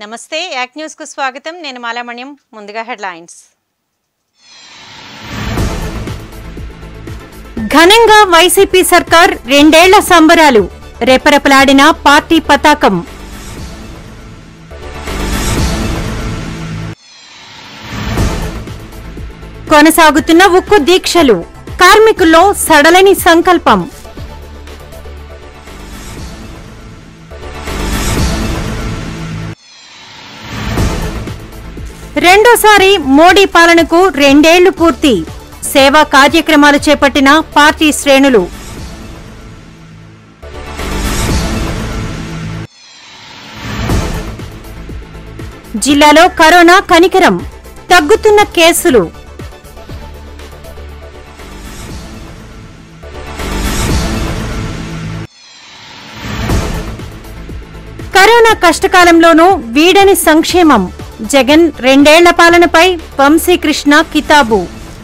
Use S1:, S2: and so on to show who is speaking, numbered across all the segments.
S1: నమస్తే యాక్ న్యూస్ కు స్వాగతం నేను మాలామణ్యం ముందుగా హెడ్లైన్స్ ఘనంగా వైసీపీ సర్కార్ రెండేళ్ల సంబరాలు రెపరెపలాడిన పార్టీ పతాకం కొనసాగుతున్న ఉక్కు దీక్షలు కార్మికుల్లో సడలని సంకల్పం రెండోసారి మోడీ పాలనకు రెండేళ్లు పూర్తి సేవా కార్యక్రమాలు చేపట్టిన పార్టీ శ్రేణులు జిల్లాలో కరోనా కనికరం తగ్గుతున్న కేసులు కరోనా కష్టకాలంలోనూ వీడని సంక్షేమం జగన్ రెండేళ్ల పాలనపై వంశీకృష్ణ కితాబు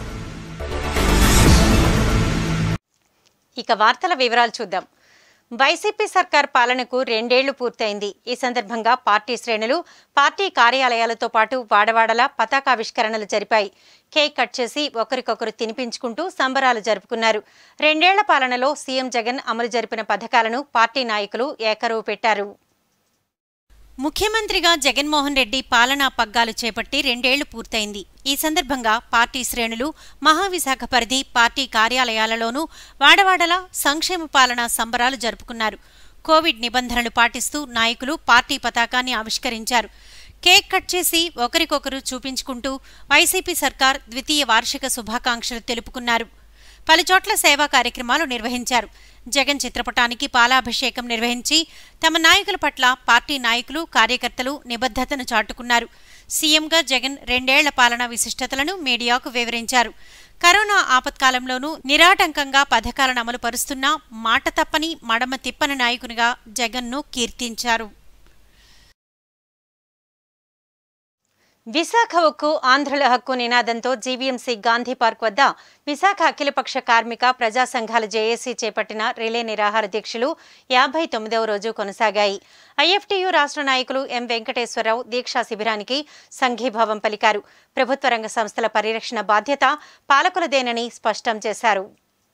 S1: ఇక వార్తల వివరాలు చూద్దాం వైసీపీ సర్కార్ పాలనకు రెండేళ్లు పూర్తయింది ఈ సందర్భంగా పార్టీ శ్రేణులు పార్టీ కార్యాలయాలతో పాటు వాడవాడలా పతాకావిష్కరణలు జరిపాయి కేక్ కట్ చేసి ఒకరికొకరు తినిపించుకుంటూ సంబరాలు జరుపుకున్నారు రెండేళ్ల పాలనలో సీఎం జగన్ అమలు జరిపిన పథకాలను పార్టీ నాయకులు ఏకరువు పెట్టారు ముఖ్యమంత్రిగా జగన్మోహన్ రెడ్డి పాలనా పగ్గాలు చేపట్టి రెండేళ్లు పూర్తయింది ఈ సందర్భంగా పార్టీ శ్రేణులు మహావిశాఖ పరిధి పార్టీ కార్యాలయాలలోనూ వాడవాడలా సంక్షేమ పాలన సంబరాలు జరుపుకున్నారు కోవిడ్ నిబంధనలు పాటిస్తూ నాయకులు పార్టీ పతాకాన్ని ఆవిష్కరించారు కేక్ కట్ చేసి ఒకరికొకరు చూపించుకుంటూ వైసీపీ సర్కార్ ద్వితీయ వార్షిక శుభాకాంక్షలు తెలుపుకున్నారు పలుచోట్ల సేవా కార్యక్రమాలు నిర్వహించారు జగన్ చిత్రపటానికి పాలాభిషేకం నిర్వహించి తమ నాయకుల పట్ల పార్టీ నాయకులు కార్యకర్తలు నిబద్ధతను చాటుకున్నారు సీఎంగా జగన్ రెండేళ్ల పాలనా విశిష్టతలను మీడియాకు వివరించారు కరోనా ఆపత్కాలంలోనూ నిరాటంకంగా పథకాలను అమలు పరుస్తున్న మాట తప్పని మడమ తిప్పని నాయకునిగా జగన్ను కీర్తించారు విశాఖ ఉక్కు ఆంధ్రుల హక్కు నినాదంతో జీవీఎంసీ గాంధీ పార్క్ వద్ద విశాఖ అఖిలపక్ష కార్మిక ప్రజా సంఘాల జేఏసీ చేపట్టిన రిలే నిరాహార దీక్షలు యాభై తొమ్మిదవ రోజు కొనసాగాయి ఐఎఫ్టీయూ రాష్ట్ర నాయకులు ఎం వెంకటేశ్వరరావు దీక్షా శిబిరానికి సంఘీభావం పలికారు ప్రభుత్వ రంగ సంస్థల పరిరక్షణ బాధ్యత పాలకులదేనని స్పష్టం చేశారు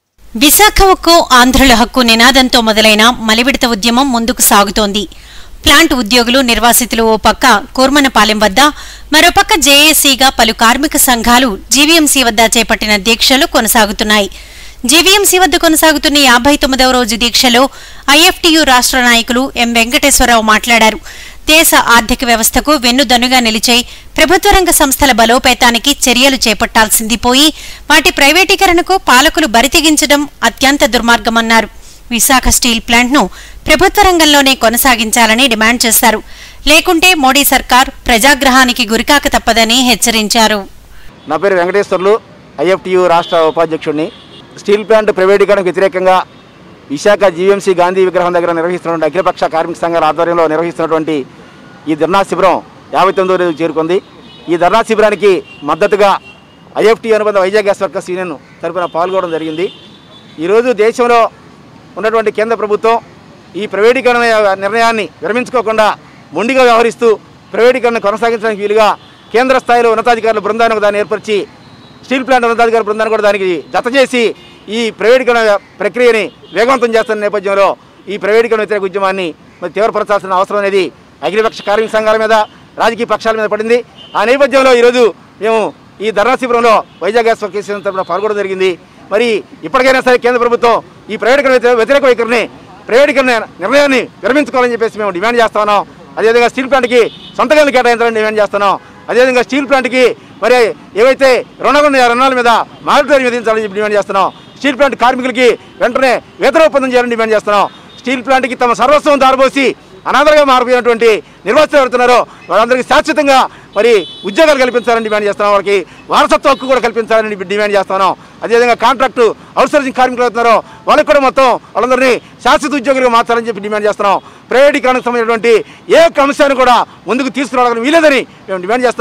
S1: విశాఖ ఉక్కు ఆంధ్రుల హక్కు నినాదంతో మొదలైన మలివిడత ఉద్యమం ముందుకు సాగుతోంది ప్లాంట్ ఉద్యోగులు నిర్వాసితులు ఓ పక్క కూర్మనపాలెం వద్ద మరోపక్క జేఏసీగా పలు కార్మిక సంఘాలు జీవీఎంసీ వద్ద చేపట్టిన దీక్షలు కొనసాగుతున్నాయి జీవీఎంసీ వద్ద కొనసాగుతున్న యాభై తొమ్మిదవ రోజు దీక్షలో ఐఎఫ్టీయూ రాష్ట్ర నాయకులు ఎం వెంకటేశ్వరరావు మాట్లాడారు దేశ ఆర్థిక వ్యవస్థకు వెన్నుదన్నుగా నిలిచే ప్రభుత్వ రంగ సంస్థల బలోపేతానికి చర్యలు చేపట్టాల్సింది పోయి వాటి ప్రైవేటీకరణకు పాలకులు బరితెగించడం అత్యంత దుర్మార్గమన్నారు విశాఖ స్టీల్ ప్లాంట్ను ప్రభుత్వ రంగంలోనే కొనసాగించాలని డిమాండ్ చేశారు లేకుంటే మోడీ సర్కార్ ప్రజాగ్రహానికి గురికాక తప్పదని హెచ్చరించారు
S2: నా పేరు వెంకటేశ్వర్లు ఐఎఫ్టియు రాష్ట్ర ఉపాధ్యక్షుడిని స్టీల్ ప్లాంట్ ప్రైవేటీకరణకు వ్యతిరేకంగా విశాఖ జీవీఎంసీ గాంధీ విగ్రహం దగ్గర నిర్వహిస్తున్నటువంటి అఖిలపక్ష కార్మిక సంఘాల ఆధ్వర్యంలో నిర్వహిస్తున్నటువంటి ఈ ధర్నా శిబిరం యాభై తొమ్మిదో రోజు చేరుకుంది ఈ ధర్నా శిబిరానికి మద్దతుగా ఐఎఫ్టీ అనుబంధ వైజాగ్ గ్యాస్ వర్కర్స్ యూనియన్ తరపున పాల్గొనడం జరిగింది ఈరోజు దేశంలో ఉన్నటువంటి కేంద్ర ప్రభుత్వం ఈ ప్రైవేటీకరణ నిర్ణయాన్ని విరమించుకోకుండా మొండిగా వ్యవహరిస్తూ ప్రైవేటీకరణ కొనసాగించడానికి వీలుగా కేంద్ర స్థాయిలో ఉన్నతాధికారుల బృందాన్ని ఒక దాన్ని ఏర్పరిచి స్టీల్ ప్లాంట్ ఉన్నతాధికారుల బృందాన్ని కూడా దానికి జత చేసి ఈ ప్రైవేటీకరణ ప్రక్రియని వేగవంతం చేస్తున్న నేపథ్యంలో ఈ ప్రైవేటీకరణ వ్యతిరేక ఉద్యమాన్ని మరి తీవ్రపరచాల్సిన అవసరం అనేది అఖిలపక్ష కార్మిక సంఘాల మీద రాజకీయ పక్షాల మీద పడింది ఆ నేపథ్యంలో ఈరోజు మేము ఈ ధర్నా శిబిరంలో వైజాగ్ గ్యాస్ వర్కేషన్ తరఫున పాల్గొనడం జరిగింది మరి ఇప్పటికైనా సరే కేంద్ర ప్రభుత్వం ఈ ప్రైవేటీకరణ వ్యతిరేక- వ్యతిరేక వైఖరిని ప్రైవేటీకరణ నిర్ణయాన్ని విరమించుకోవాలని చెప్పేసి మేము డిమాండ్ చేస్తా ఉన్నాం అదేవిధంగా స్టీల్ ప్లాంట్కి సొంత గదులు కేటాయించాలని డిమాండ్ చేస్తున్నాం అదేవిధంగా స్టీల్ ప్లాంట్కి మరి ఏవైతే రుణాలు ఉన్నాయో ఆ రుణాల మీద మానిటరీ విధించాలని చెప్పి డిమాండ్ చేస్తున్నాం స్టీల్ ప్లాంట్ కార్మికులకి వెంటనే వేతన ఒప్పందం చేయాలని డిమాండ్ చేస్తున్నాం స్టీల్ ప్లాంట్కి తమ సర్వస్వం దారబోసి అనాథలుగా మారిపోయినటువంటి నిర్వాసితులు ఎవరుతున్నారో వాళ్ళందరికీ శాశ్వతంగా మరి ఉద్యోగాలు కల్పించాలని డిమాండ్ చేస్తున్నాం వాళ్ళకి వారసత్వ హక్కు కూడా కల్పించాలని డిమాండ్ చేస్తున్నాం అదేవిధంగా కాంట్రాక్టు అవుట్సోర్సింగ్ కార్మికులు అవుతున్నారో వాళ్ళకి కూడా మొత్తం వాళ్ళందరినీ శాశ్వత ఉద్యోగులుగా మార్చాలని చెప్పి డిమాండ్ చేస్తున్నాం ప్రైవేటీకరణకు సంబంధించినటువంటి ఏ ఒక్క అంశాన్ని కూడా ముందుకు తీసుకురావడానికి వీలేదని మేము డిమాండ్ చేస్తున్నాం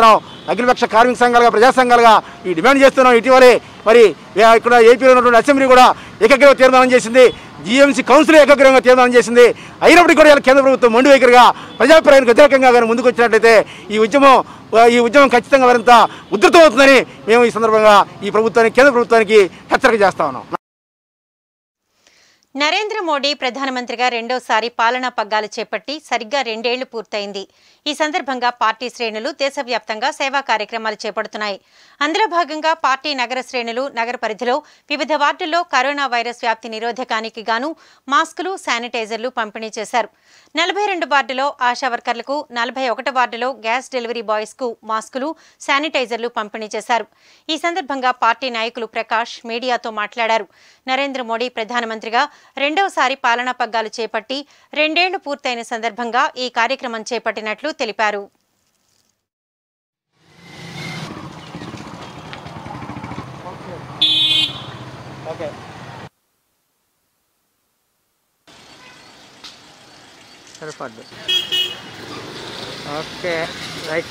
S2: అఖిలపక్ష కార్మిక సంఘాలుగా ప్రజా సంఘాలుగా ఈ డిమాండ్ చేస్తున్నాం ఇటీవలే మరి ఏ- ఇక్కడ ఏపీలో ఉన్నటువంటి అసెంబ్లీ కూడా ఏకగ్రీవ తీర్మానం చేసింది జీఎంసీ కౌన్సిల్ ఏకగ్రీవంగా తీర్మానం చేసింది అయినప్పటికీ కూడా ఇలా కేంద్ర ప్రభుత్వం మొండి వైఖరిగా ప్రజాభిప్రాయానికి వ్యతిరేకంగా కానీ ముందుకు వచ్చినట్లయితే ఈ ఉద్యమం ఈ ఉద్యమం ఖచ్చితంగా మరింత ఉధృతం అవుతుందని మేము ఈ సందర్భంగా ఈ ప్రభుత్వానికి కేంద్ర ప్రభుత్వానికి హెచ్చరిక చేస్తా ఉన్నాం
S1: నరేంద్ర మోడీ ప్రధానమంత్రిగా రెండోసారి పాలనా పగ్గాలు చేపట్టి సరిగ్గా రెండేళ్లు పూర్తయింది ఈ సందర్భంగా పార్టీ శ్రేణులు దేశవ్యాప్తంగా సేవా కార్యక్రమాలు చేపడుతున్నాయి అందులో భాగంగా పార్టీ నగర శ్రేణులు నగర పరిధిలో వివిధ వార్డుల్లో కరోనా వైరస్ వ్యాప్తి నిరోధకానికి గాను మాస్కులు శానిటైజర్లు పంపిణీ చేశారు నలభై రెండు వార్డులో ఆశా వర్కర్లకు నలభై ఒకటి వార్డులో గ్యాస్ డెలివరీ బాయ్స్కు మాస్కులు శానిటైజర్లు పంపిణీ చేశారు ఈ సందర్భంగా పార్టీ నాయకులు ప్రకాష్ మీడియాతో మాట్లాడారు నరేంద్ర మోడీ ప్రధానమంత్రిగా రెండవసారి పాలనా పగ్గాలు చేపట్టి రెండేళ్లు పూర్తయిన సందర్భంగా ఈ కార్యక్రమం చేపట్టినట్లు తెలిపారు
S2: ఓకే
S3: సరిపడ్డు ఓకే రైట్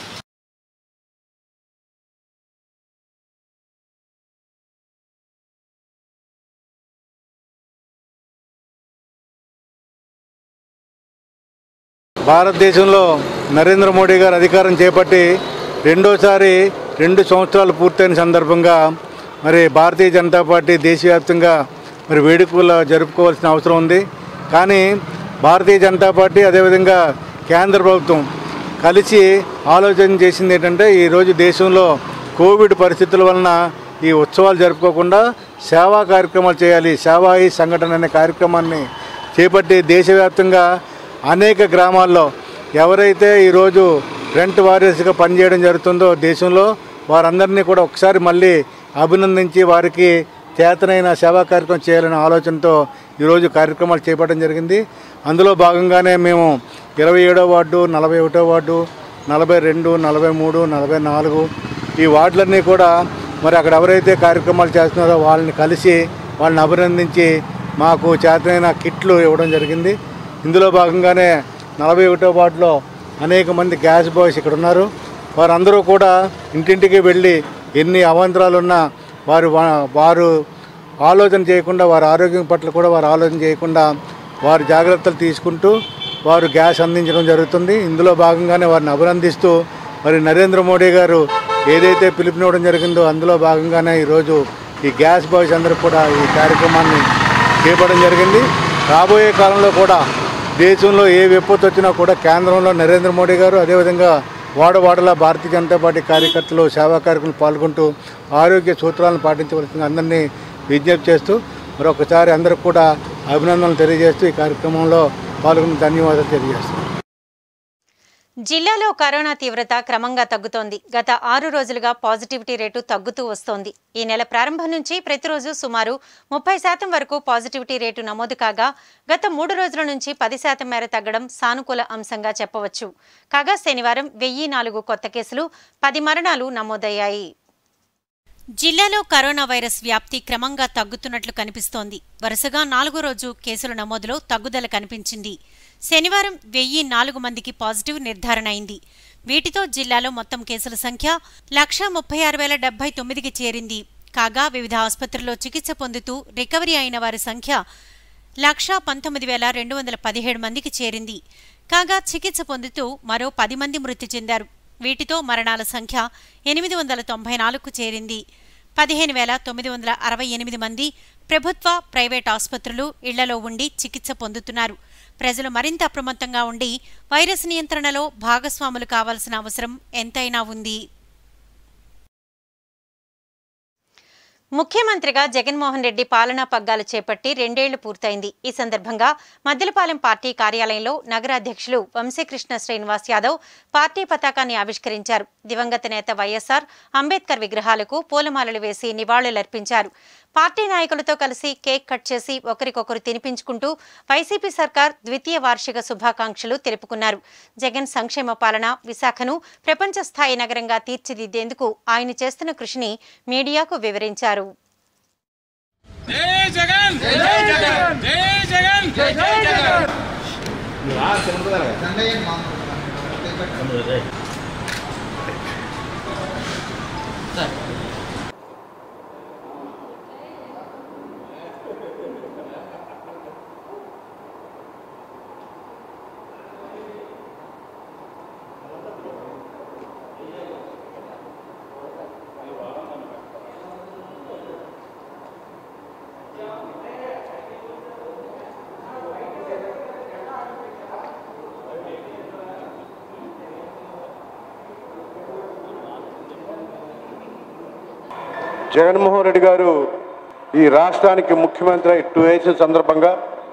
S4: భారతదేశంలో నరేంద్ర మోడీ గారు అధికారం చేపట్టి రెండోసారి రెండు సంవత్సరాలు పూర్తయిన సందర్భంగా మరి భారతీయ జనతా పార్టీ దేశవ్యాప్తంగా మరి వేడుకలు జరుపుకోవాల్సిన అవసరం ఉంది కానీ భారతీయ జనతా పార్టీ అదేవిధంగా కేంద్ర ప్రభుత్వం కలిసి ఆలోచన చేసింది ఏంటంటే ఈరోజు దేశంలో కోవిడ్ పరిస్థితుల వలన ఈ ఉత్సవాలు జరుపుకోకుండా సేవా కార్యక్రమాలు చేయాలి సేవా ఈ సంఘటన అనే కార్యక్రమాన్ని చేపట్టి దేశవ్యాప్తంగా అనేక గ్రామాల్లో ఎవరైతే ఈరోజు రెంట్ వారియర్స్గా పనిచేయడం జరుగుతుందో దేశంలో వారందరినీ కూడా ఒకసారి మళ్ళీ అభినందించి వారికి చేతనైన సేవా కార్యక్రమం చేయాలనే ఆలోచనతో ఈరోజు కార్యక్రమాలు చేపట్టడం జరిగింది అందులో భాగంగానే మేము ఇరవై ఏడో వార్డు నలభై ఒకటో వార్డు నలభై రెండు నలభై మూడు నలభై నాలుగు ఈ వార్డులన్నీ కూడా మరి అక్కడ ఎవరైతే కార్యక్రమాలు చేస్తున్నారో వాళ్ళని కలిసి వాళ్ళని అభినందించి మాకు చేతనైన కిట్లు ఇవ్వడం జరిగింది ఇందులో భాగంగానే నలభై ఒకటో వార్డులో అనేక మంది గ్యాస్ బాయ్స్ ఇక్కడ ఉన్నారు వారందరూ కూడా ఇంటింటికి వెళ్ళి ఎన్ని అవాంతరాలు ఉన్నా వారు వా- వారు ఆలోచన చేయకుండా వారి ఆరోగ్యం పట్ల కూడా వారు ఆలోచన చేయకుండా వారు జాగ్రత్తలు తీసుకుంటూ వారు గ్యాస్ అందించడం జరుగుతుంది ఇందులో భాగంగానే వారిని అభినందిస్తూ మరి నరేంద్ర మోడీ గారు ఏదైతే పిలుపునివ్వడం జరిగిందో అందులో భాగంగానే ఈరోజు ఈ గ్యాస్ బాయ్స్ అందరూ కూడా ఈ కార్యక్రమాన్ని చేపట్టడం జరిగింది రాబోయే కాలంలో కూడా దేశంలో ఏ విపత్తు వచ్చినా కూడా కేంద్రంలో నరేంద్ర మోడీ గారు అదేవిధంగా వాడవాడలా భారతీయ జనతా పార్టీ కార్యకర్తలు సేవా కార్యక్రమాలు పాల్గొంటూ ఆరోగ్య సూత్రాలను పాటించవలసిన అందరినీ విజ్ఞప్తి చేస్తూ మరొకసారి అందరికి కూడా అభినందనలు తెలియజేస్తూ ఈ కార్యక్రమంలో పాల్గొన్న ధన్యవాదాలు తెలియజేస్తున్నాను
S1: జిల్లాలో కరోనా తీవ్రత క్రమంగా తగ్గుతోంది గత ఆరు రోజులుగా పాజిటివిటీ రేటు తగ్గుతూ వస్తోంది ఈ నెల ప్రారంభం నుంచి ప్రతిరోజు సుమారు ముప్పై శాతం వరకు పాజిటివిటీ రేటు నమోదు కాగా గత మూడు రోజుల నుంచి పది శాతం మేర తగ్గడం సానుకూల అంశంగా చెప్పవచ్చు కాగా శనివారం వెయ్యి నాలుగు కొత్త కేసులు పది మరణాలు నమోదయ్యాయి జిల్లాలో కరోనా వైరస్ వ్యాప్తి క్రమంగా తగ్గుతున్నట్లు కనిపిస్తోంది వరుసగా నాలుగో రోజు కేసుల నమోదులో తగ్గుదల కనిపించింది శనివారం వెయ్యి నాలుగు మందికి పాజిటివ్ నిర్ధారణ అయింది వీటితో జిల్లాలో మొత్తం కేసుల సంఖ్య లక్ష ముప్పై ఆరు వేల డెబ్బై తొమ్మిదికి చేరింది కాగా వివిధ ఆసుపత్రుల్లో చికిత్స పొందుతూ రికవరీ అయిన వారి సంఖ్య లక్షా పంతొమ్మిది వేల రెండు వందల పదిహేడు మందికి చేరింది కాగా చికిత్స పొందుతూ మరో పది మంది మృతి చెందారు వీటితో మరణాల సంఖ్య ఎనిమిది వందల తొంభై నాలుగుకు చేరింది పదిహేను వేల తొమ్మిది వందల అరవై ఎనిమిది మంది ప్రభుత్వ ప్రైవేట్ ఆసుపత్రులు ఇళ్లలో ఉండి చికిత్స పొందుతున్నారు ప్రజలు మరింత అప్రమత్తంగా ఉండి వైరస్ నియంత్రణలో భాగస్వాములు కావాల్సిన అవసరం ఎంతైనా ఉంది ముఖ్యమంత్రిగా జగన్మోహన్ రెడ్డి పాలనా పగ్గాలు చేపట్టి రెండేళ్లు పూర్తయింది ఈ సందర్భంగా మద్దిలపాలెం పార్టీ కార్యాలయంలో నగర అధ్యక్షులు వంశీకృష్ణ శ్రీనివాస్ యాదవ్ పార్టీ పతాకాన్ని ఆవిష్కరించారు దివంగత నేత వైఎస్ఆర్ అంబేద్కర్ విగ్రహాలకు పూలమాలలు వేసి నివాళులర్పించారు పార్టీ నాయకులతో కలిసి కేక్ కట్ చేసి ఒకరికొకరు తినిపించుకుంటూ వైసీపీ సర్కార్ ద్వితీయ వార్షిక శుభాకాంక్షలు తెలుపుకున్నారు జగన్ సంక్షేమ పాలన విశాఖను ప్రపంచ స్థాయి నగరంగా తీర్చిదిద్దేందుకు ఆయన చేస్తున్న కృషిని మీడియాకు వివరించారు
S5: జై జగన్ జై జగన్ జై జగన్ జై జై జగన్
S6: జగన్మోహన్ రెడ్డి గారు ఈ రాష్ట్రానికి ముఖ్యమంత్రి అయి టూ వేసిన సందర్భంగా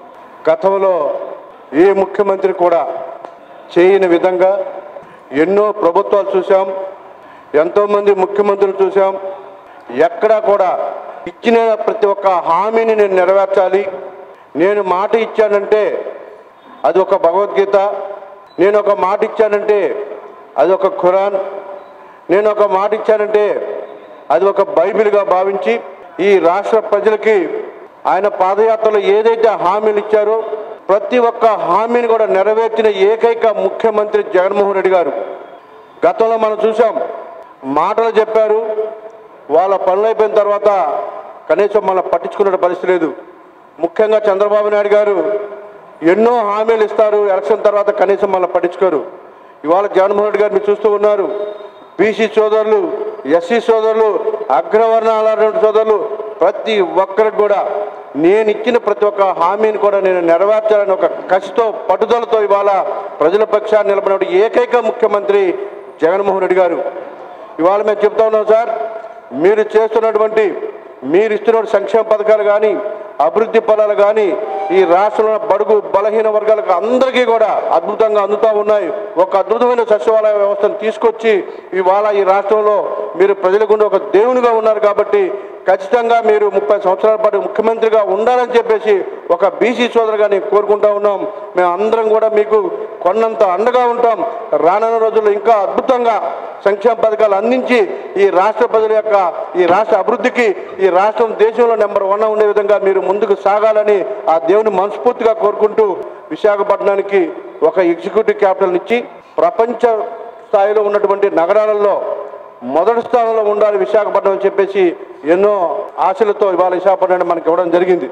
S6: గతంలో ఏ ముఖ్యమంత్రి కూడా చేయని విధంగా ఎన్నో ప్రభుత్వాలు చూసాం ఎంతోమంది ముఖ్యమంత్రులు చూసాం ఎక్కడా కూడా ఇచ్చిన ప్రతి ఒక్క హామీని నేను నెరవేర్చాలి నేను మాట ఇచ్చానంటే అది ఒక భగవద్గీత నేను ఒక మాట ఇచ్చానంటే అది ఒక ఖురాన్ నేను ఒక మాట ఇచ్చానంటే అది ఒక బైబిల్గా భావించి ఈ రాష్ట్ర ప్రజలకి ఆయన పాదయాత్రలో ఏదైతే హామీలు ఇచ్చారో ప్రతి ఒక్క హామీని కూడా నెరవేర్చిన ఏకైక ముఖ్యమంత్రి జగన్మోహన్ రెడ్డి గారు గతంలో మనం చూసాం మాటలు చెప్పారు వాళ్ళ పనులు అయిపోయిన తర్వాత కనీసం మనం పట్టించుకునే పరిస్థితి లేదు ముఖ్యంగా చంద్రబాబు నాయుడు గారు ఎన్నో హామీలు ఇస్తారు ఎలక్షన్ తర్వాత కనీసం మనం పట్టించుకోరు ఇవాళ జగన్మోహన్ రెడ్డి గారిని చూస్తూ ఉన్నారు బీసీ సోదరులు ఎస్సీ సోదరులు అగ్రవర్ణాల సోదరులు ప్రతి ఒక్కరికి కూడా నేను ఇచ్చిన ప్రతి ఒక్క హామీని కూడా నేను నెరవేర్చాలని ఒక కసితో పట్టుదలతో ఇవాళ ప్రజల పక్షాన్ని నిలబడిన ఏకైక ముఖ్యమంత్రి జగన్మోహన్ రెడ్డి గారు ఇవాళ మేము చెప్తా ఉన్నాం సార్ మీరు చేస్తున్నటువంటి మీరు ఇస్తున్న సంక్షేమ పథకాలు కానీ అభివృద్ధి ఫలాలు కానీ ఈ రాష్ట్రంలో బడుగు బలహీన వర్గాలకు అందరికీ కూడా అద్భుతంగా అందుతూ ఉన్నాయి ఒక అద్భుతమైన సచివాలయ వ్యవస్థను తీసుకొచ్చి ఇవాళ ఈ రాష్ట్రంలో మీరు ప్రజల గుండా ఒక దేవునిగా ఉన్నారు కాబట్టి ఖచ్చితంగా మీరు ముప్పై సంవత్సరాల పాటు ముఖ్యమంత్రిగా ఉండాలని చెప్పేసి ఒక బీసీ సోదరుగా నేను కోరుకుంటా ఉన్నాం మేము అందరం కూడా మీకు కొన్నంత అండగా ఉంటాం రానున్న రోజుల్లో ఇంకా అద్భుతంగా సంక్షేమ పథకాలు అందించి ఈ రాష్ట్ర ప్రజల యొక్క ఈ రాష్ట్ర అభివృద్ధికి ఈ రాష్ట్రం దేశంలో నెంబర్ వన్ ఉండే విధంగా మీరు ముందుకు సాగాలని ఆ దేవుని మనస్ఫూర్తిగా కోరుకుంటూ విశాఖపట్నానికి ఒక ఎగ్జిక్యూటివ్ క్యాపిటల్ ఇచ్చి ప్రపంచ స్థాయిలో ఉన్నటువంటి నగరాలలో మొదటి స్థానంలో ఉండాలి విశాఖపట్నం అని చెప్పేసి ఎన్నో ఆశలతో ఇవాళ విశాఖపట్నం మనకి ఇవ్వడం జరిగింది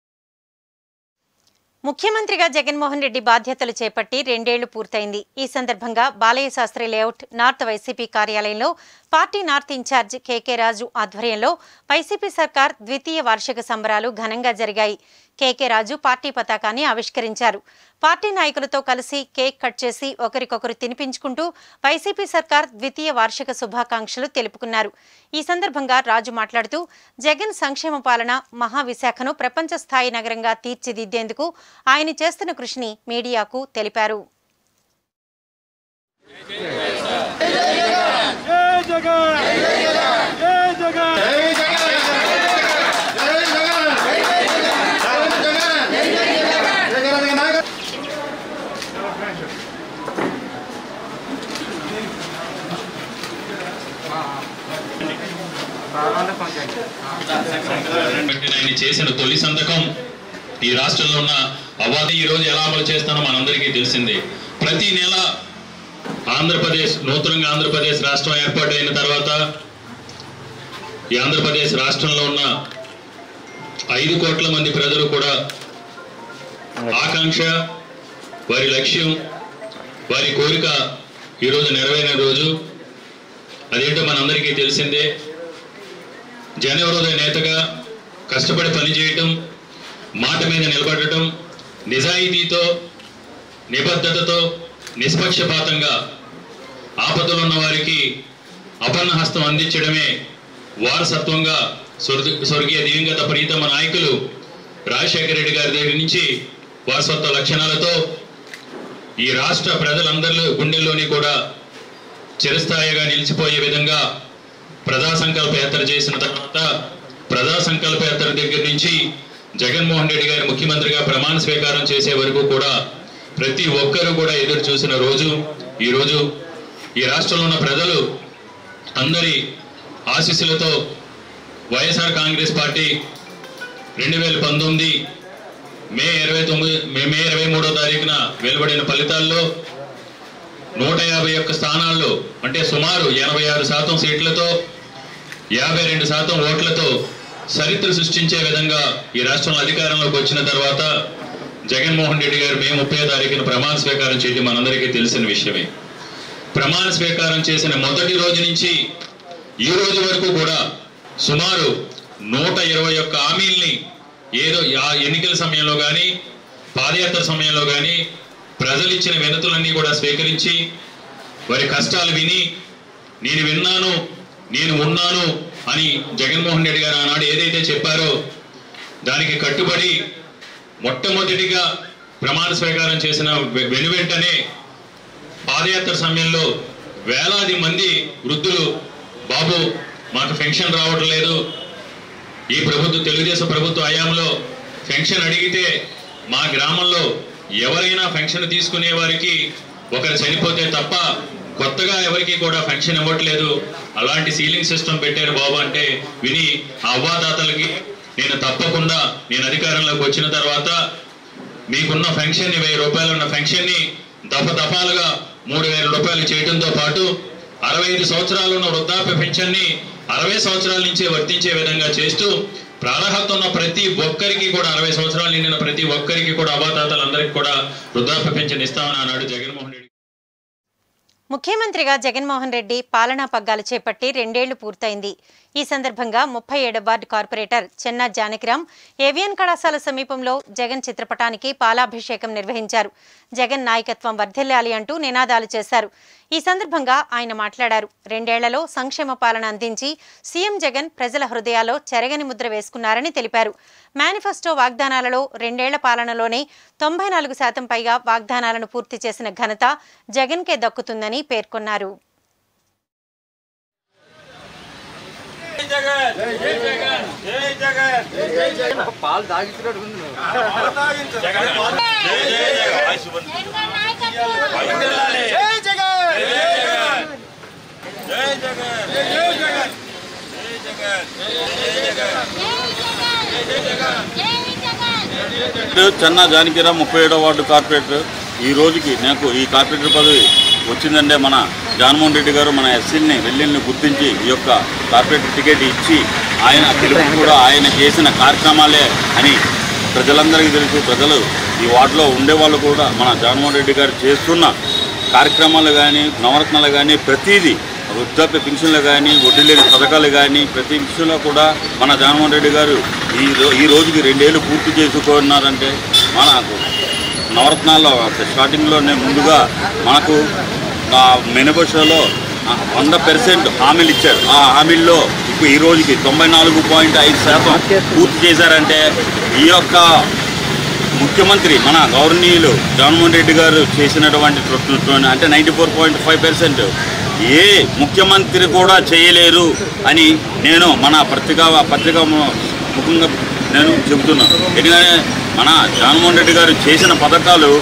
S1: ముఖ్యమంత్రిగా జగన్మోహన్ రెడ్డి బాధ్యతలు చేపట్టి రెండేళ్లు పూర్తయింది ఈ సందర్భంగా Balayya Sastri layout north YCP కార్యాలయంలో party north incharge KK Raju ఆధ్వర్యంలో వైసీపీ సర్కార్ ద్వితీయ వార్షిక సంబరాలు ఘనంగా జరిగాయి కేకే రాజు పార్టీ పతాకాన్ని ఆవిష్కరించారు పార్టీ నాయకులతో కలిసి కేక్ కట్ చేసి ఒకరికొకరు తినిపించుకుంటూ వైసీపీ సర్కార్ ద్వితీయ వార్షిక శుభాకాంక్షలు తెలుపుకున్నారు ఈ సందర్భంగా రాజు మాట్లాడుతూ జగన్ సంక్షేమ పాలన మహావిశాఖను ప్రపంచ స్థాయి నగరంగా తీర్చిదిద్దేందుకు ఆయన చేస్తున్న కృషిని మీడియాకు తెలిపారు
S7: పెట్టిన ఆయన చేసిన తొలి సంతకం ఈ రాష్ట్రంలో ఉన్న అవాది ఈ రోజు ఎలా అమలు చేస్తానో మనందరికీ తెలిసిందే ప్రతి నెల ఆంధ్రప్రదేశ్ నూతనంగా ఆంధ్రప్రదేశ్ రాష్ట్రం ఏర్పాటైన తర్వాత ఈ ఆంధ్రప్రదేశ్ రాష్ట్రంలో ఉన్న ఐదు కోట్ల మంది ప్రజలు కూడా ఆకాంక్ష వారి లక్ష్యం వారి కోరిక ఈరోజు నెరవేరిన రోజు అదేంటో మనందరికీ తెలిసిందే జనవిరోధ నేతగా కష్టపడి పనిచేయటం మాట మీద నిలబడటం నిజాయితీతో నిబద్ధతతో నిష్పక్షపాతంగా ఆపదలు ఉన్న వారికి అపన్న హస్తం అందించడమే వారసత్వంగా స్వర్గ స్వర్గీయ దివంగత ప్రీతమ నాయకులు రాజశేఖర రెడ్డి గారి దగ్గర నుంచి వారసత్వ లక్షణాలతో ఈ రాష్ట్ర ప్రజలందరిలో గుండెల్లోని కూడా చిరస్థాయిగా నిలిచిపోయే విధంగా ప్రజా సంకల్ప యాత్ర చేసిన తర్వాత ప్రజా సంకల్ప యాత్ర దగ్గర నుంచి జగన్మోహన్ రెడ్డి గారి ముఖ్యమంత్రిగా ప్రమాణ స్వీకారం చేసే వరకు కూడా ప్రతి ఒక్కరూ కూడా ఎదురు చూసిన రోజు ఈ రోజు ఈ రాష్ట్రంలో ఉన్న ప్రజలు అందరి ఆశీస్సులతో వైఎస్ఆర్ కాంగ్రెస్ పార్టీ రెండు వేల పంతొమ్మిది మే ఇరవై తొమ్మిది మే మే ఇరవై మూడో తారీఖున వెలువడిన ఫలితాల్లో నూట యాభై ఒక్క స్థానాల్లో అంటే సుమారు ఎనభై ఆరు శాతం సీట్లతో యాభై రెండు శాతం ఓట్లతో చరిత్ర సృష్టించే విధంగా ఈ రాష్ట్రంలో అధికారంలోకి వచ్చిన తర్వాత జగన్మోహన్ రెడ్డి గారు మే ముప్పై తారీఖున ప్రమాణ స్వీకారం చేయడం మనందరికీ తెలిసిన విషయమే ప్రమాణ స్వీకారం చేసిన మొదటి రోజు నుంచి ఈ రోజు వరకు కూడా సుమారు నూట ఇరవై ఒక్క హామీల్ని ఏదో ఆ ఎన్నికల సమయంలో కానీ పాదయాత్ర సమయంలో కానీ ప్రజలు ఇచ్చిన వినతులన్నీ కూడా స్వీకరించి వారి కష్టాలు విని నేను విన్నాను నేను ఉన్నాను అని జగన్మోహన్ రెడ్డి గారు ఆనాడు ఏదైతే చెప్పారో దానికి కట్టుబడి మొట్టమొదటిగా ప్రమాణ స్వీకారం చేసిన వె- వెనువెంటనే పాదయాత్ర సమయంలో వేలాది మంది వృద్ధులు బాబు మాకు పెన్షన్ రావటం లేదు ఈ ప్రభుత్వం తెలుగుదేశం ప్రభుత్వ హయాంలో పెన్షన్ అడిగితే మా గ్రామంలో ఎవరైనా పెన్షన్ తీసుకునే వారికి ఒకరు చనిపోతే తప్ప కొత్తగా ఎవరికి కూడా పెన్షన్ ఇవ్వట్లేదు అలాంటి సీలింగ్ సిస్టమ్ పెట్టారు బాబు అంటే విని ఆ అవ్వాదాతలకి నేను తప్పకుండా నేను అధికారంలోకి వచ్చిన తర్వాత మీకున్న పెన్షన్ వెయ్యి రూపాయలు ఉన్న పెన్షన్ ని దఫ దఫాలుగా మూడు వేల రూపాయలు చేయడంతో పాటు అరవై ఐదు సంవత్సరాలు ఉన్న వృద్ధాప్య పెన్షన్ ని అరవై సంవత్సరాల నుంచే వర్తించే విధంగా చేస్తూ ప్రాణహత్త ఉన్న ప్రతి ఒక్కరికి కూడా అరవై సంవత్సరాలు నిండిన ప్రతి ఒక్కరికి కూడా అవాతాతలందరికీ కూడా వృద్ధాప్య పెన్షన్ ఇస్తామని అన్నాడు జగన్మోహన్ రెడ్డి
S1: ముఖ్యమంత్రిగా జగన్మోహన్ రెడ్డి పాలనా పగ్గాలు చేపట్టి రెండేళ్లు పూర్తయింది ఈ సందర్భంగా ముప్పై ఏడు ward corporator Chenna Janakiram AVN కళాశాల సమీపంలో జగన్ చిత్రపటానికి పాలాభిషేకం నిర్వహించారు జగన్ నాయకత్వం వర్ధిల్లాలి అంటూ నినాదాలు చేశారు ఈ సందర్భంగా ఆయన మాట్లాడారు రెండేళ్లలో సంక్షేమ పాలన అందించి సీఎం జగన్ ప్రజల హృదయాల్లో చెరగని ముద్ర వేసుకున్నారని తెలిపారు మేనిఫెస్టో వాగ్దానాలలో రెండేళ్ల పాలనలోనే తొంభై నాలుగు శాతం పైగా వాగ్దానాలను పూర్తి చేసిన ఘనత జగన్కే దక్కుతుందని పేర్కొన్నారు
S8: పేరు చెన్నా జానకిరామ్ ముప్పై ఏడో వార్డు కార్పొరేటర్ ఈ రోజుకి నాకు ఈ కార్పొరేటర్ పదవి వచ్చిందంటే మన జగన్మోహన్ రెడ్డి గారు మన ఎస్సీని వెల్లిల్ని గుర్తించి ఈ యొక్క కార్పొరేటర్ టికెట్ ఇచ్చి ఆయన పిలుపు కూడా ఆయన చేసిన కార్యక్రమాలే అని ప్రజలందరికీ తెలుసు ప్రజలు ఈ వార్డులో ఉండేవాళ్ళు కూడా మన జగన్మోహన్ రెడ్డి గారు చేస్తున్న కార్యక్రమాలు కానీ నవరత్నాలు కానీ ప్రతిదీ వృద్ధాప్య పెన్షన్లు కానీ వడ్డీ లేని పథకాలు కానీ ప్రతి విషయంలో కూడా మన జగన్మోహన్ రెడ్డి గారు ఈ రో- ఈ రోజుకి రెండేళ్ళు పూర్తి చేసుకున్నారంటే మనకు నవరత్నాల్లో స్టార్టింగ్లోనే ముందుగా మనకు ఆ మేనిఫెస్టోలో వంద పర్సెంట్ హామీలు ఇచ్చారు ఆ హామీల్లో ఇప్పుడు ఈ రోజుకి తొంభై నాలుగు పాయింట్ ఐదు శాతం పూర్తి చేశారంటే ఈ యొక్క ముఖ్యమంత్రి మన గౌరవనీయులు జగన్మోహన్ రెడ్డి గారు చేసినటువంటి ట్వ- ట్వ- అంటే ninety four point five percent ఏ ముఖ్యమంత్రి కూడా చేయలేరు అని నేను మన పత్రికా పత్రికా ము- ముఖంగా నేను చెబుతున్నాను ఎందుకంటే మన జగన్మోహన్ రెడ్డి గారు చేసిన పథకాలు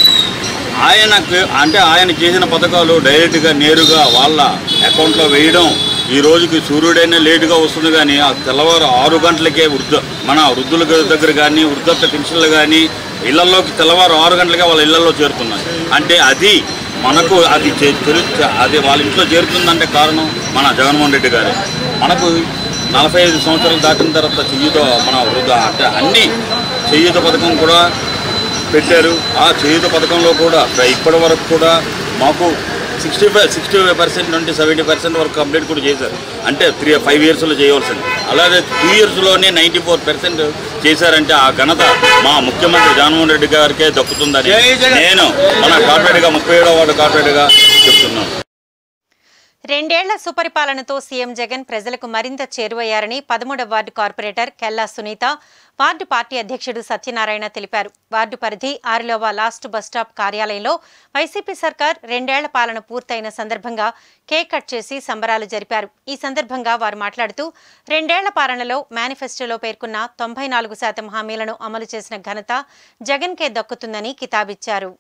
S8: ఆయనకు అంటే ఆయన చేసిన పథకాలు డైరెక్ట్గా నేరుగా వాళ్ళ అకౌంట్లో వేయడం ఈ రోజుకి సూర్యుడైనా లేటుగా వస్తుంది కానీ ఆ తెల్లవారు ఆరు గంటలకే వృద్ధ మన వృద్ధుల దగ్గర కానీ వృద్ధాప్య పెన్షన్లు కానీ ఇళ్లలోకి తెల్లవారు ఆరు గంటలకే వాళ్ళ ఇళ్లలో చేరుతున్నాయి అంటే అది మనకు అది చే- తెలు- అది వాళ్ళ ఇంట్లో చేరుతుందంటే కారణం మన జగన్మోహన్ రెడ్డి గారే మనకు నలభై ఐదు సంవత్సరాలు దాటిన తర్వాత చెయ్యితో మన వృద్ధ అంటే అన్ని చెయ్యిత పథకం కూడా పెట్టారు ఆ చేయుత పథకంలో కూడా ఇప్పటి వరకు కూడా మాకు sixty five sixty five percent నుండి సెవెంటీ పర్సెంట్ వరకు కంప్లీట్ కూడా చేశారు అంటే త్రీ ఫైవ్ ఇయర్స్లో చేయవలసింది అలాగే టూ ఇయర్స్లోనే నైంటీ ఫోర్ పర్సెంట్ చేశారంటే ఆ ఘనత మా ముఖ్యమంత్రి జగన్మోహన్ రెడ్డి గారికే దక్కుతుందని నేను మన కార్పొరేట్గా ముప్పై ఏడవ వార్డు కార్పొరేట్గా చెప్తున్నాను
S1: రెండేళ్ల సుపరిపాలనతో సీఎం జగన్ ప్రజలకు మరింత చేరువయ్యారని పదమూడవ ward corporator Kella Sunitha ward party అధ్యక్షుడు సత్యనారాయణ తెలిపారు వార్డు పరిధి ఆరులోవ లాస్ట్ బస్టాప్ కార్యాలయంలో వైసీపీ సర్కార్ రెండేళ్ల పాలన పూర్తయిన సందర్భంగా కేక్ కట్ చేసి సంబరాలు జరిపారు ఈ సందర్భంగా వారు మాట్లాడుతూ రెండేళ్ల పాలనలో మేనిఫెస్టోలో పేర్కొన్న తొంభై నాలుగు శాతం హామీలను అమలు చేసిన ఘనత జగన్కే దక్కుతుందని కితాబిచ్చారు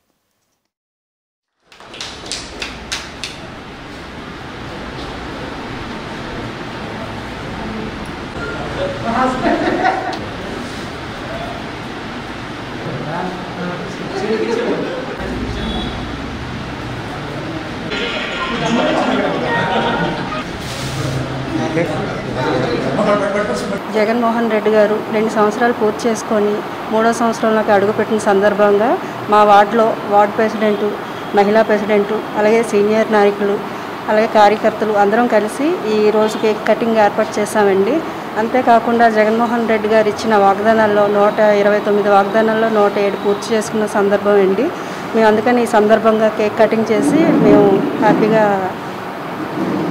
S9: జగన్మోహన్ రెడ్డి గారు రెండు సంవత్సరాలు పూర్తి చేసుకొని మూడో సంవత్సరంలోకి అడుగుపెట్టిన సందర్భంగా మా వార్డులో వార్డు ప్రెసిడెంటు మహిళా ప్రెసిడెంటు అలాగే సీనియర్ నాయకులు అలాగే కార్యకర్తలు అందరం కలిసి ఈ రోజు కేక్ కటింగ్ ఏర్పాటు చేశామండి అంతేకాకుండా జగన్మోహన్ రెడ్డి గారు ఇచ్చిన వాగ్దానాల్లో నూట ఇరవై తొమ్మిది వాగ్దానాల్లో నూట ఏడు పూర్తి చేసుకున్న సందర్భం అండి మేము అందుకని ఈ సందర్భంగా కేక్ కటింగ్ చేసి మేము హ్యాపీగా ఈ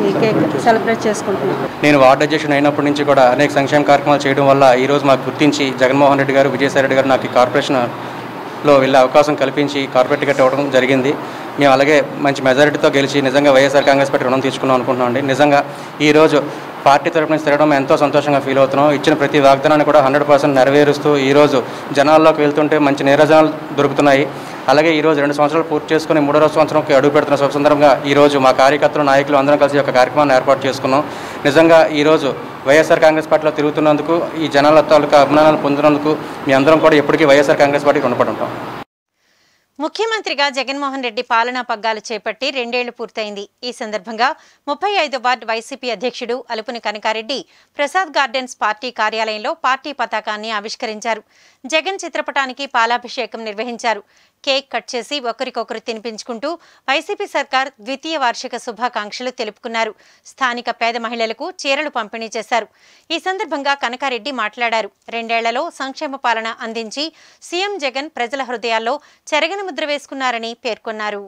S9: ఈ కేక్ సెలబ్రేట్ చేసుకుంటున్నాం
S10: నేను వార్డు అధ్యక్షుడు అయినప్పటి నుంచి కూడా అనేక సంక్షేమ కార్యక్రమాలు చేయడం వల్ల ఈరోజు మాకు గుర్తించి జగన్మోహన్ రెడ్డి గారు విజయసాయి రెడ్డి గారు నాకు ఈ కార్పొరేషన్లో వెళ్ళే అవకాశం కల్పించి కార్పొరేట్ టికెట్ ఇవ్వడం జరిగింది మేము అలాగే మంచి మెజారిటీతో గెలిచి నిజంగా వైఎస్ఆర్ కాంగ్రెస్ పార్టీ రుణం తీసుకున్నాం అనుకుంటున్నాం అండి నిజంగా ఈరోజు పార్టీ తరపు నుంచి తిరగడం ఎంతో సంతోషంగా ఫీల్ అవుతున్నాం ఇచ్చిన ప్రతి వాగ్దానాన్ని కూడా హండ్రెడ్ పర్సెంట్ నెరవేరుస్తూ ఈరోజు జనాల్లోకి వెళ్తుంటే మంచి నీరజనాలు దొరుకుతున్నాయి అలాగే ఈ రోజు రెండు సంవత్సరాలు పూర్తి చేసుకుని మూడో రోజు సంవత్సరంకి అడుగు పెడుతున్న శుభ సందర్భంగా ఈ రోజు మా కార్యకర్తలు నాయకులు అందరం కలిసి ఒక కార్యక్రమాన్ని ఏర్పాటు చేసుకున్నాం నిజంగా ఈ రోజు వైఎస్ఆర్ కాంగ్రెస్ పార్టీలో తిరుగుతున్నందుకు ఈ జనాల తాలూకా అభిమానాలు పొందినందుకు మీ అందరం కూడా ఎప్పటికీ వైఎస్ఆర్ కాంగ్రెస్ పార్టీకి రుణపడి ఉంటాం
S1: ముఖ్యమంత్రిగా జగన్మోహన్ రెడ్డి పాలనా పగ్గాలు చేపట్టి రెండేళ్లు పూర్తయింది ఈ సందర్భంగా ముప్పై ఐదు వార్డు వైసీపీ అధ్యక్షుడు అలుపుని కనకారెడ్డి ప్రసాద్ గార్డెన్స్ పార్టీ కార్యాలయంలో పార్టీ పతాకాన్ని ఆవిష్కరించారు జగన్ చిత్రపటానికి పాలాభిషేకం నిర్వహించారు కేక్ కట్ చేసి ఒకరికొకరు తినిపించుకుంటూ వైసీపీ సర్కార్ ద్వితీయ వార్షిక శుభాకాంక్షలు తెలుపుకున్నారు స్థానిక పేద మహిళలకు చీరలు పంపిణీ చేశారు ఈ సందర్భంగా కనకారెడ్డి మాట్లాడారు రెండేళ్లలో సంక్షేమ పాలన అందించి సీఎం జగన్ ప్రజల హృదయాల్లో చెరగని ముద్ర వేసుకున్నారని పేర్కొన్నారు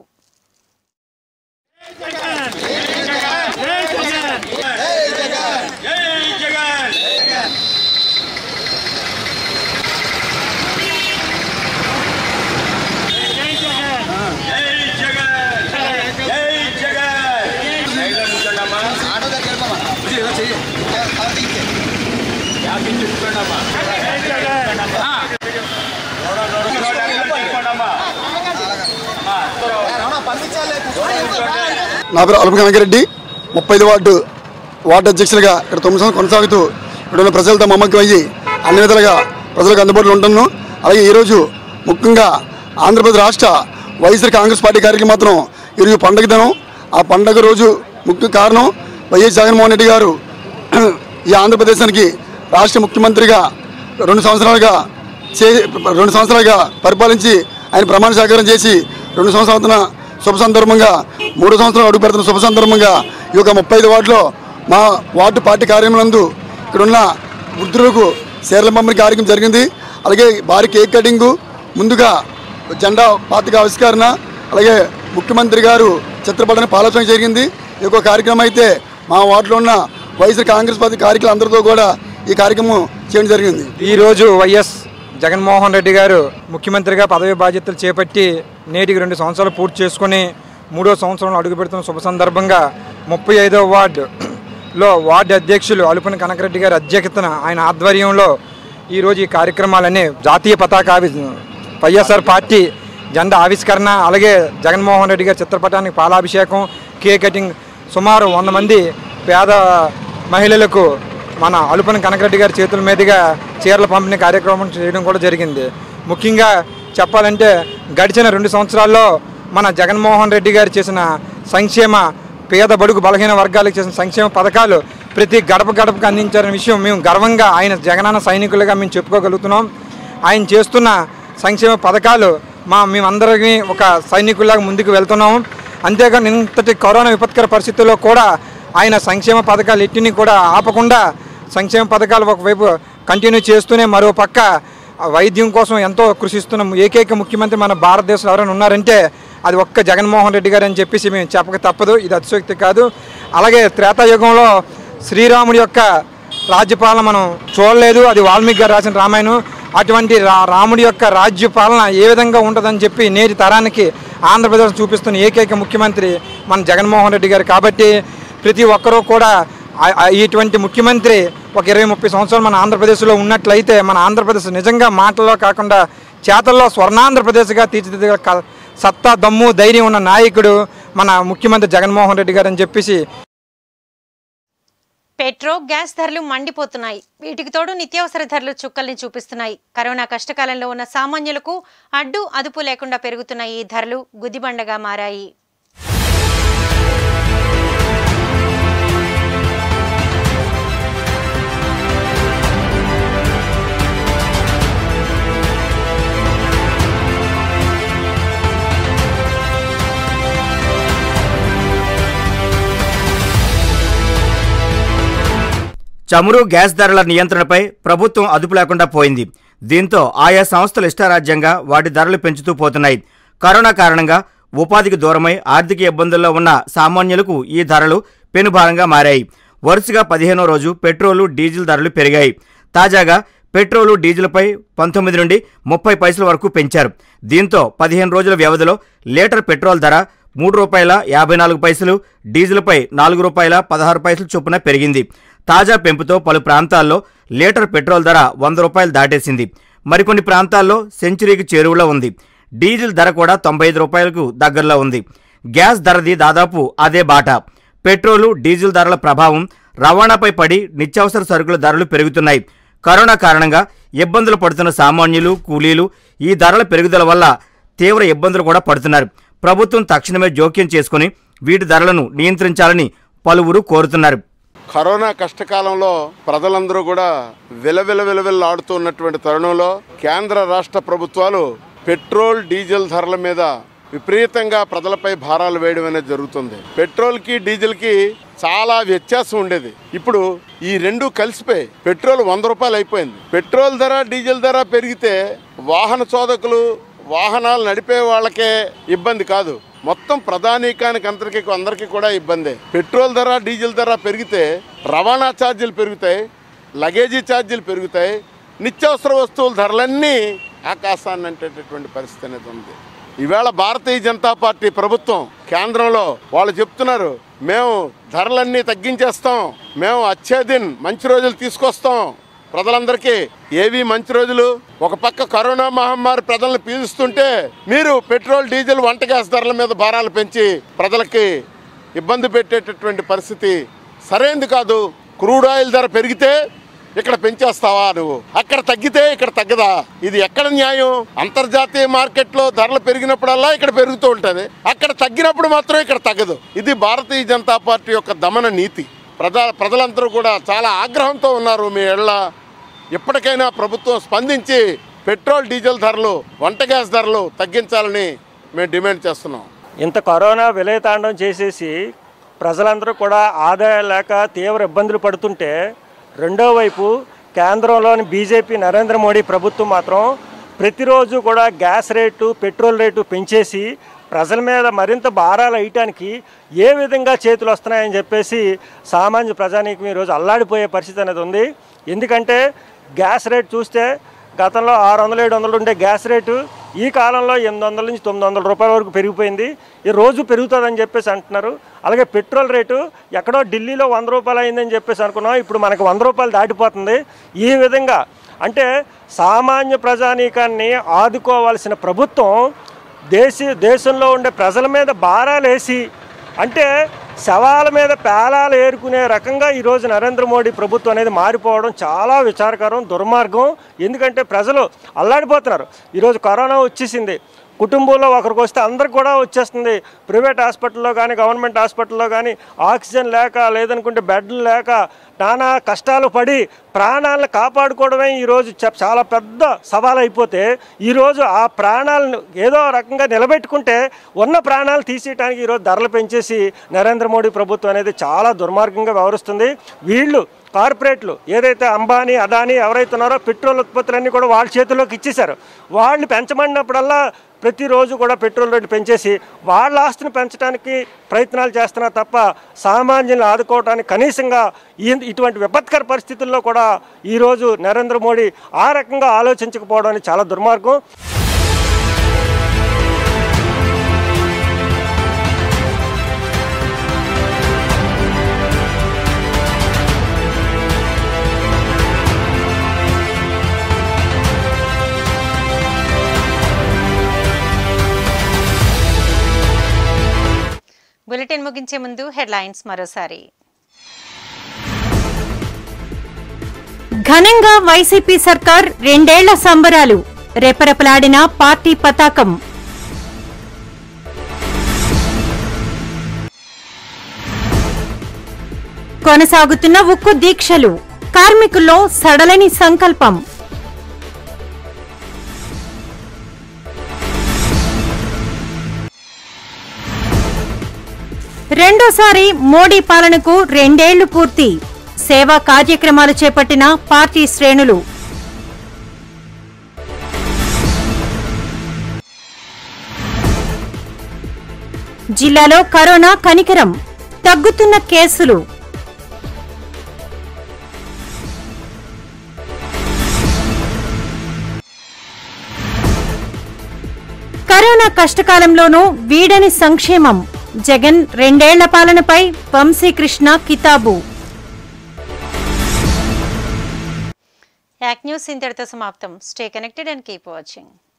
S11: నా పేరు అలుపు కనకరెడ్డి ముప్పై ఐదు వార్డు వార్డు అధ్యక్షులుగా ఇక్కడ తొమ్మిది సంవత్సరాలు కొనసాగుతూ ఇక్కడ ఉన్న ప్రజలతో మమ్మకం అయ్యి అన్ని విధాలుగా ప్రజలకు అందుబాటులో ఉంటాను అలాగే ఈరోజు ముఖ్యంగా ఆంధ్రప్రదేశ్ రాష్ట్ర వైఎస్ఆర్ కాంగ్రెస్ పార్టీ గారికి మాత్రం ఈరోజు పండుగ దినం ఆ పండుగ రోజు ముఖ్య కారణం వైఎస్ జగన్మోహన్ రెడ్డి గారు ఈ ఆంధ్రప్రదేశానికి రాష్ట్ర ముఖ్యమంత్రిగా రెండు సంవత్సరాలుగా చే రెండు సంవత్సరాలుగా పరిపాలించి ఆయన ప్రమాణ స్వీకారం చేసి రెండు సంవత్సరాల శుభ సందర్భంగా మూడు సంవత్సరాలు అడుగు పెడుతున్న శుభ సందర్భంగా ఈ యొక్క ముప్పై ఐదు వార్డులో మా వార్డు పార్టీ కార్యాలయం నందు ఇక్కడున్న వృద్ధులకు చీరల పంపిణీ కార్యక్రమం జరిగింది అలాగే భారీ కేక్ కటింగు ముందుగా జెండా పాతిక ఆవిష్కరణ అలాగే ముఖ్యమంత్రి గారు చిత్రపటాన్ని పాలోచన జరిగింది ఈ యొక్క కార్యక్రమం అయితే మా వార్డులో ఉన్న వైఎస్ఆర్ కాంగ్రెస్ పార్టీ కార్యక్రమం అందరితో కూడా ఈ కార్యక్రమం చేయడం జరిగింది
S12: ఈరోజు వైఎస్ జగన్మోహన్ రెడ్డి గారు ముఖ్యమంత్రిగా పదవి బాధ్యతలు చేపట్టి నేటికి రెండు సంవత్సరాలు పూర్తి చేసుకుని మూడో సంవత్సరంలో అడుగుపెడుతున్న శుభ సందర్భంగా ముప్పై ఐదో వార్డులో వార్డు అధ్యక్షులు అలుపుని కనకరెడ్డి గారి అధ్యక్షతన ఆయన ఆధ్వర్యంలో ఈరోజు ఈ కార్యక్రమాలన్నీ జాతీయ పతాక ఆవి వైఎస్ఆర్ పార్టీ జెండా ఆవిష్కరణ అలాగే జగన్మోహన్ రెడ్డి గారి చిత్రపటానికి పాలాభిషేకం కేక్ కటింగ్ సుమారు వంద మంది పేద మహిళలకు మన అలుపని కనకరెడ్డి గారి చేతుల మీదుగా చీరల పంపిణీ కార్యక్రమం చేయడం కూడా జరిగింది ముఖ్యంగా చెప్పాలంటే గడిచిన రెండు సంవత్సరాల్లో మన జగన్మోహన్ రెడ్డి గారు చేసిన సంక్షేమ పేద బడుగు బలహీన వర్గాలకు చేసిన సంక్షేమ పథకాలు ప్రతి గడప గడపకు అందించారనే విషయం మేము గర్వంగా ఆయన జగనన్న సైనికులుగా మేము చెప్పుకోగలుగుతున్నాం ఆయన చేస్తున్న సంక్షేమ పథకాలు మా మేమందరికీ ఒక సైనికుల్లాగా ముందుకు వెళ్తున్నాం అంతేకాదు ఇంతటి కరోనా విపత్కర పరిస్థితుల్లో కూడా ఆయన సంక్షేమ పథకాలు ఎట్టిని కూడా ఆపకుండా సంక్షేమ పథకాలు ఒకవైపు కంటిన్యూ చేస్తూనే మరో పక్క వైద్యం కోసం ఎంతో కృషిస్తున్న ఏకైక ముఖ్యమంత్రి మన భారతదేశంలో ఎవరైనా ఉన్నారంటే అది ఒక్క జగన్మోహన్ రెడ్డి గారు అని చెప్పేసి మేము చెప్పక తప్పదు ఇది అతిశక్తి కాదు అలాగే త్రేతాయుగంలో శ్రీరాముడి యొక్క రాజ్యపాలన మనం చూడలేదు అది వాల్మీకి గారు రాసిన రామాయణం అటువంటి రా రాముడి యొక్క రాజ్యపాలన ఏ విధంగా ఉంటుందని చెప్పి నేటి తరానికి ఆంధ్రప్రదేశ్ చూపిస్తున్న ఏకైక ముఖ్యమంత్రి మన జగన్మోహన్ రెడ్డి గారు కాబట్టి ప్రతి ఒక్కరూ కూడా ఆ- ఆ ఇటువంటి ముఖ్యమంత్రి ఒక ఇరవై ముప్పై సంవత్సరాలు మన ఆంధ్రప్రదేశ్లో ఉన్నట్లయితే మన ఆంధ్రప్రదేశ్ నిజంగా మాటల్లో కాకుండా చేతల్లో స్వర్ణాంధ్రప్రదేశ్గా తీర్చిదిద్దే క- సత్తా దమ్ము ధైర్యం ఉన్న నాయకుడు మన ముఖ్యమంత్రి జగన్మోహన్ రెడ్డి గారు అని చెప్పేసి
S1: పెట్రో గ్యాస్ ధరలు మండిపోతున్నాయి వీటికి తోడు నిత్యావసర ధరలు చుక్కల్ని చూపిస్తున్నాయి కరోనా కష్టకాలంలో ఉన్న సామాన్యులకు అడ్డు అదుపు లేకుండా పెరుగుతున్న ఈ ధరలు గుదిబండగా మారాయి
S13: చమురు గ్యాస్ ధరల నియంత్రణపై ప్రభుత్వం అదుపు లేకుండా పోయింది దీంతో ఆయా సంస్థలు ఇష్టారాజ్యంగా వాటి ధరలు పెంచుతూ పోతున్నాయి కరోనా కారణంగా ఉపాధికి దూరమై ఆర్థిక ఇబ్బందుల్లో ఉన్న సామాన్యులకు ఈ ధరలు పెనుభారంగా మారాయి వరుసగా పదిహేనో రోజు పెట్రోలు డీజిల్ ధరలు పెరిగాయి తాజాగా పెట్రోలు డీజిల్పై పంతొమ్మిది నుండి ముప్పై పైసల వరకు పెంచారు దీంతో పదిహేను రోజుల వ్యవధిలో లీటర్ పెట్రోల్ ధర మూడు రూపాయల యాభై నాలుగు పైసలు డీజిల్పై నాలుగు రూపాయల పదహారు పైసలు చొప్పున పెరిగింది తాజా పెంపుతో పలు ప్రాంతాల్లో లీటర్ పెట్రోల్ ధర వంద రూపాయలు దాటేసింది మరికొన్ని ప్రాంతాల్లో సెంచురీకి చేరువలో ఉంది డీజిల్ ధర కూడా తొంభై ఐదు రూపాయలకు దగ్గరలో ఉంది గ్యాస్ ధరది దాదాపు అదే బాట పెట్రోలు డీజిల్ ధరల ప్రభావం రవాణాపై పడి నిత్యావసర సరుకుల ధరలు పెరుగుతున్నాయి కరోనా కారణంగా ఇబ్బందులు పడుతున్న సామాన్యులు కూలీలు ఈ ధరల పెరుగుదల వల్ల తీవ్ర ఇబ్బందులు కూడా పడుతున్నారు ప్రభుత్వం తక్షణమే జోక్యం చేసుకుని వీటి ధరలను నియంత్రించాలని పలువురు కోరుతున్నారు
S14: కరోనా కష్టకాలంలో ప్రజలందరూ కూడా విలవిల విలవిల్లాడుతూ ఉన్నటువంటి తరుణంలో కేంద్ర రాష్ట్ర ప్రభుత్వాలు పెట్రోల్ డీజిల్ ధరల మీద విపరీతంగా ప్రజలపై భారాలు వేయడం అనేది జరుగుతుంది పెట్రోల్కి డీజిల్కి చాలా వ్యత్యాసం ఉండేది ఇప్పుడు ఈ రెండు కలిసిపోయి పెట్రోల్ వంద రూపాయలు అయిపోయింది పెట్రోల్ ధర డీజిల్ ధర పెరిగితే వాహన చోదకులు వాహనాలు నడిపే వాళ్ళకే ఇబ్బంది కాదు మొత్తం ప్రధానికానికి అందరికీ అందరికీ కూడా ఇబ్బందే పెట్రోల్ ధర డీజిల్ ధర పెరిగితే రవాణా ఛార్జీలు పెరుగుతాయి లగేజీ ఛార్జీలు పెరుగుతాయి నిత్యావసర వస్తువుల ధరలన్నీ ఆకాశాన్ని అంటేటటువంటి పరిస్థితి అనేది ఉంది ఈవేళ భారతీయ జనతా పార్టీ ప్రభుత్వం కేంద్రంలో వాళ్ళు చెప్తున్నారు మేము ధరలన్నీ తగ్గించేస్తాం మేము అచ్చేదిన్ మంచి రోజులు తీసుకొస్తాం ప్రజలందరికీ ఏవి మంచి రోజులు ఒక పక్క కరోనా మహమ్మారి ప్రజలను పీలుస్తుంటే మీరు పెట్రోల్ డీజిల్ వంట గ్యాస్ ధరల మీద భారాలు పెంచి ప్రజలకి ఇబ్బంది పెట్టేటటువంటి పరిస్థితి సరైనది కాదు క్రూడ్ ఆయిల్ ధర పెరిగితే ఇక్కడ పెంచేస్తావా నువ్వు అక్కడ తగ్గితే ఇక్కడ తగ్గదా ఇది ఎక్కడ న్యాయం అంతర్జాతీయ మార్కెట్లో ధరలు పెరిగినప్పుడల్లా ఇక్కడ పెరుగుతూ ఉంటుంది అక్కడ తగ్గినప్పుడు మాత్రం ఇక్కడ తగ్గదు ఇది భారతీయ జనతా పార్టీ యొక్క దమన నీతి ప్రజా ప్రజలందరూ కూడా చాలా ఆగ్రహంతో ఉన్నారు మీ ఇళ్ళ ఇప్పటికైనా ప్రభుత్వం స్పందించి పెట్రోల్ డీజిల్ ధరలు వంట గ్యాస్ ధరలు తగ్గించాలని మేము డిమాండ్ చేస్తున్నాం
S15: ఇంత కరోనా విలయతాండం చేసేసి ప్రజలందరూ కూడా ఆదాయం లేక తీవ్ర ఇబ్బందులు పడుతుంటే రెండో వైపు కేంద్రంలోని బీజేపీ నరేంద్ర మోడీ ప్రభుత్వం మాత్రం ప్రతిరోజు కూడా గ్యాస్ రేటు పెట్రోల్ రేటు పెంచేసి ప్రజల మీద మరింత భారాలు వేయటానికి ఏ విధంగా చేతులు వస్తున్నాయని చెప్పేసి సామాన్య ప్రజానీకం ఈరోజు అల్లాడిపోయే పరిస్థితి అనేది ఉంది ఎందుకంటే గ్యాస్ రేట్ చూస్తే గతంలో ఆరు వందలు ఏడు వందలు ఉండే గ్యాస్ రేటు ఈ కాలంలో ఎనిమిది వందల నుంచి తొమ్మిది వందల రూపాయల వరకు పెరిగిపోయింది ఈ రోజు పెరుగుతుందని చెప్పేసి అంటున్నారు అలాగే పెట్రోల్ రేటు ఎక్కడో ఢిల్లీలో వంద రూపాయలు అయిందని చెప్పేసి అనుకున్నాం ఇప్పుడు మనకు వంద రూపాయలు దాటిపోతుంది ఈ విధంగా అంటే సామాన్య ప్రజానీకాన్ని ఆదుకోవాల్సిన ప్రభుత్వం దేశ దేశంలో ఉండే ప్రజల మీద భారాలు వేసి అంటే శవాల మీద పేలాలు ఏరుకునే రకంగా ఈరోజు నరేంద్ర మోడీ ప్రభుత్వం అనేది మారిపోవడం చాలా విచారకరం దుర్మార్గం ఎందుకంటే ప్రజలు అల్లాడిపోతున్నారు ఈరోజు కరోనా వచ్చేసింది కుటుంబంలో ఒకరికి వస్తే అందరికి కూడా వచ్చేస్తుంది ప్రైవేట్ హాస్పిటల్లో కానీ గవర్నమెంట్ హాస్పిటల్లో కానీ ఆక్సిజన్ లేక లేదనుకుంటే బెడ్లు లేక నానా కష్టాలు పడి ప్రాణాలను కాపాడుకోవడమే ఈరోజు చ- చాలా పెద్ద సవాల్ అయిపోతే ఈరోజు ఆ ప్రాణాలను ఏదో రకంగా నిలబెట్టుకుంటే ఉన్న ప్రాణాలు తీసేయడానికి ఈరోజు ధరలు పెంచేసి నరేంద్ర మోడీ ప్రభుత్వం అనేది చాలా దుర్మార్గంగా వ్యవహరిస్తుంది వీళ్ళు కార్పొరేట్లు ఏదైతే అంబానీ అదానీ ఎవరైతే ఉన్నారో పెట్రోల్ ఉత్పత్తులన్నీ కూడా వాళ్ళ చేతుల్లోకి ఇచ్చేశారు వాళ్ళు పెంచమన్నప్పుడల్లా ప్రతిరోజు కూడా పెట్రోల్ రేటు పెంచేసి వాళ్ళ ఆస్తిని పెంచడానికి ప్రయత్నాలు చేస్తున్నారు తప్ప సామాన్యులను ఆదుకోవడానికి కనీసంగా ఈ ఇటువంటి విపత్కర పరిస్థితుల్లో కూడా ఈరోజు నరేంద్ర మోడీ ఆ రకంగా ఆలోచించకపోవడం అనేది చాలా దుర్మార్గం
S1: బులెటిన్ ముగించే ముందు హెడ్లైన్స్ మరోసారి ఘనంగా వైసీపీ సర్కార్ రెండేళ్ల సంబరాలు రెపరెపలాడిన పార్టీ పతాకం కొనసాగుతున్న ఉక్కు దీక్షలు కార్మికుల్లో సడలని సంకల్పం రెండోసారి మోడీ పాలనకు రెండేళ్లు పూర్తి సేవా కార్యక్రమాలు చేపట్టిన పార్టీ శ్రేణులు జిల్లాలో కరోనా కనికరం తగ్గుతున్న కేసులు కరోనా కష్టకాలంలోనూ వీడని సంక్షేమం జగన్ రెండేళ్ల పాలనపై వంశీకృష్ణ కితాబు యాక్ న్యూస్ ఇంతటితో సమాప్తం stay connected and keep watching